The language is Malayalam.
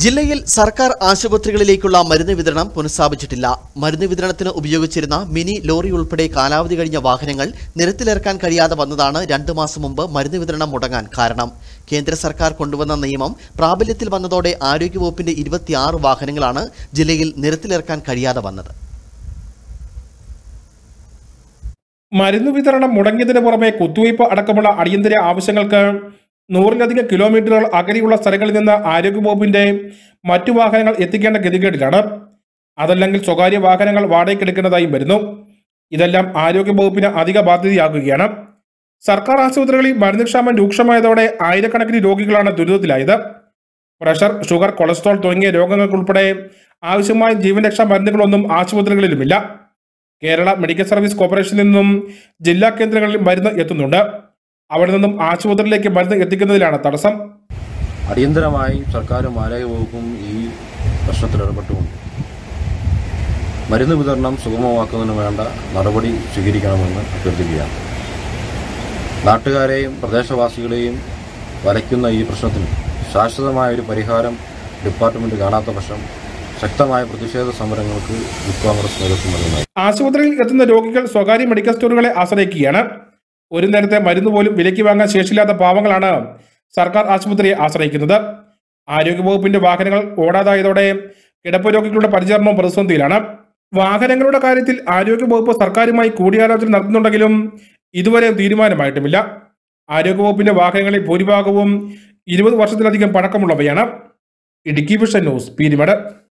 ജില്ലയിൽ സർക്കാർ ആശുപത്രികളിലേക്കുള്ള മരുന്ന് വിതരണം പുനഃസ്ഥാപിച്ചിട്ടില്ല മരുന്ന് വിതരണത്തിന് ഉപയോഗിച്ചിരുന്ന മിനി ലോറി ഉൾപ്പെടെ കാലാവധി കഴിഞ്ഞ വാഹനങ്ങൾ നിരത്തിലിറക്കാൻ കഴിയാതെ വന്നതാണ് രണ്ടു മാസം മുമ്പ് മരുന്ന് വിതരണം മുടങ്ങാൻ കാരണം കേന്ദ്ര സർക്കാർ കൊണ്ടുവന്ന നിയമം പ്രാബല്യത്തിൽ വന്നതോടെ ആരോഗ്യവകുപ്പിന്റെ ഇരുപത്തിയാറ് വാഹനങ്ങളാണ് ജില്ലയിൽ നിരത്തിലിറക്കാൻ കഴിയാതെ വന്നത് മരുന്ന് വിതരണം മുടങ്ങിയതിന് പുറമെ കുത്തിവയ്പ് അടക്കമുള്ള അടിയന്തര ആവശ്യങ്ങൾക്ക് നൂറിലധികം കിലോമീറ്ററുകൾ അകലെയുള്ള സ്ഥലങ്ങളിൽ നിന്ന് ആരോഗ്യവകുപ്പിന്റെ മറ്റു വാഹനങ്ങൾ എത്തിക്കേണ്ട ഗതികേടിലാണ് അതല്ലെങ്കിൽ സ്വകാര്യ വാഹനങ്ങൾ വാടകയ്ക്കെടുക്കുന്നതായും വരുന്നു ഇതെല്ലാം ആരോഗ്യവകുപ്പിന് അധിക ബാധ്യതയാകുകയാണ് സർക്കാർ ആശുപത്രികളിൽ മരുന്നുക്ഷാമം രൂക്ഷമായതോടെ ആയിരക്കണക്കിന് രോഗികളാണ് ദുരിതത്തിലായത് പ്രഷർ ഷുഗർ കൊളസ്ട്രോൾ തുടങ്ങിയ രോഗങ്ങൾക്കുൾപ്പെടെ ആവശ്യമായ ജീവൻ രക്ഷാ മരുന്നുകളൊന്നും ആശുപത്രികളിലുമില്ല കേരള മെഡിക്കൽ സർവീസ് കോർപ്പറേഷനിൽ നിന്നും ജില്ലാ കേന്ദ്രങ്ങളിൽ മരുന്ന് എത്തുന്നുണ്ട് അവിടെ നിന്നും ആശുപത്രിയിലേക്ക് മരുന്ന് എത്തിക്കുന്നതിലാണ് തടസ്സം അടിയന്തരമായി സർക്കാരും ആരോഗ്യവകുപ്പും ഈ പ്രശ്നത്തിൽ ഇടപെട്ടുകൊണ്ട് മരുന്ന് വിതരണം സുഗമമാക്കുന്നതിന് വേണ്ട നടപടി സ്വീകരിക്കണമെന്ന് അഭ്യർത്ഥിക്കുകയാണ് നാട്ടുകാരെയും പ്രദേശവാസികളെയും വലയ്ക്കുന്ന ഈ പ്രശ്നത്തിന് ശാശ്വതമായ ഒരു പരിഹാരം ഡിപ്പാർട്ട്മെന്റ് കാണാത്ത പക്ഷം ശക്തമായ പ്രതിഷേധ സമരങ്ങൾക്ക് യൂത്ത് കോൺഗ്രസ് നേതൃത്വം നൽകുന്നതായി ആശുപത്രിയിൽ എത്തുന്ന രോഗികൾ സ്വകാര്യ മെഡിക്കൽ സ്റ്റോറുകളെ ആശ്രയിക്കുകയാണ് ഒരു നേരത്തെ മരുന്ന് പോലും വിലയ്ക്ക് വാങ്ങാൻ ശേഷിയില്ലാത്ത പാവങ്ങളാണ് സർക്കാർ ആശുപത്രിയെ ആശ്രയിക്കുന്നത് ആരോഗ്യവകുപ്പിന്റെ വാഹനങ്ങൾ ഓടാതായതോടെ കിടപ്പ് രോഗികളുടെ പരിചരണവും പ്രതിസന്ധിയിലാണ് വാഹനങ്ങളുടെ കാര്യത്തിൽ ആരോഗ്യവകുപ്പ് സർക്കാരുമായി കൂടിയാലോചന നടത്തുന്നുണ്ടെങ്കിലും ഇതുവരെ തീരുമാനമായിട്ടുമില്ല ആരോഗ്യവകുപ്പിന്റെ വാഹനങ്ങളിൽ ഭൂരിഭാഗവും ഇരുപത് വർഷത്തിലധികം പഴക്കമുള്ളവയാണ് ഇടുക്കി വിഷൻ ന്യൂസ് പീരിമട്